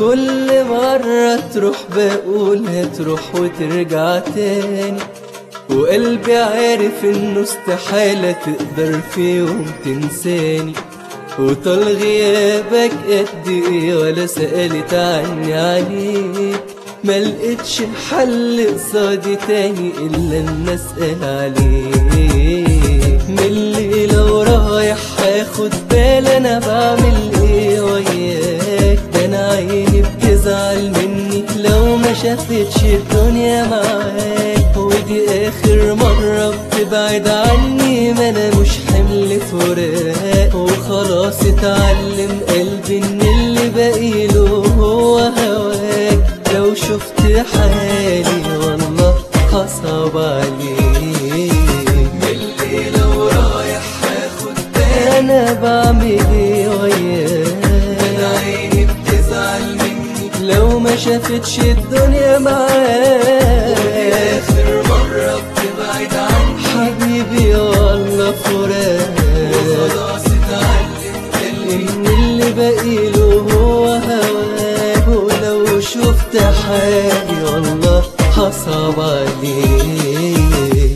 كل مرة تروح بقول هتروح وترجع تاني وقلبي عارف انه استحالة تقدر في يوم تنساني وطال غيابك قد ايه ولا سألت عني عليك ما لقيتش حل قصادي تاني الا ان اسأل عليك من اللي لو رايح هاخد بال انا بعمل ايه وياك ده انا عيني بتزعل مني لو ما شافتش الدنيا معاك ودي اخر مرة بتبعد عني ما انا مش حمل فراق وخلاص اتعلم قلبي ان اللي باقيله هو هواك لو شفت حالي والله هصعب عليك من اللي لو رايح هاخد بالي انا بعمل ايه وياك انا عيني بتزعل مني لو ما شافتش الدنيا معاك اخر مرة بتبعد عني حبيبي والله فراق وخلاص اتعلم قلبي ان اللي باقيله هو هواك ولو شفت حالي والله هصعب عليك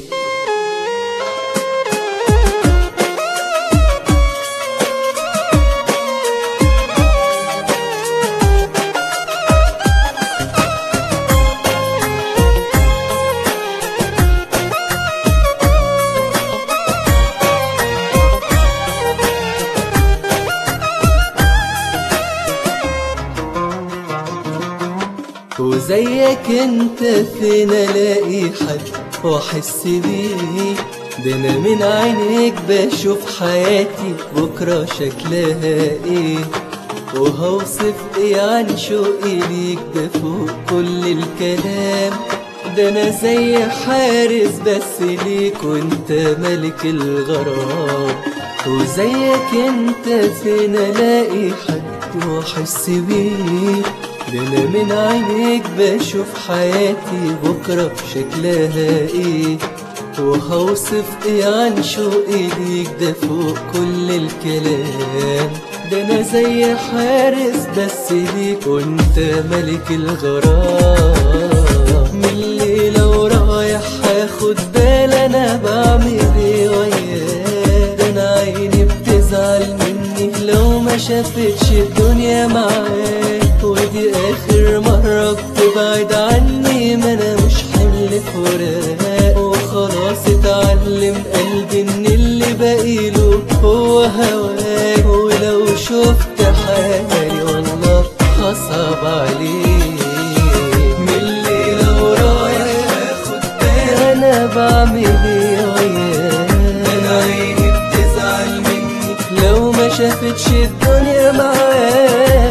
وزيك انت فين الاقي حد واحس بيه ده انا من عينيك بشوف حياتي بكره شكلها ايه وهوصف ايه عن شوقي ليك ده فوق كل الكلام ده انا زي حارس بس ليك وانت ملك الغرام وزيك انت فين الاقي حد واحس بيه ده انا من عينيك بشوف حياتي بكرة شكلها ايه وهوصف ايه عن شوقي ليك ده فوق كل الكلام ده انا زي حارس بس ليك وانت ملك الغرام من اللي لو رايح هاخد بال انا بعمل ايه وياك ده انا عيني بتزعل مني لو ما شافتش الدنيا معاك ودي اخر مرة بتبعد عني ما انا مش حمل فراق وخلاص اتعلم قلبي ان اللي باقيله هو هواك ولو شفت حالي والله هصعب عليك من اللي لو رايح هاخد بالي انا بعمل ايه وياك انا عيني بتزعل مني لو ما شافتش الدنيا معاك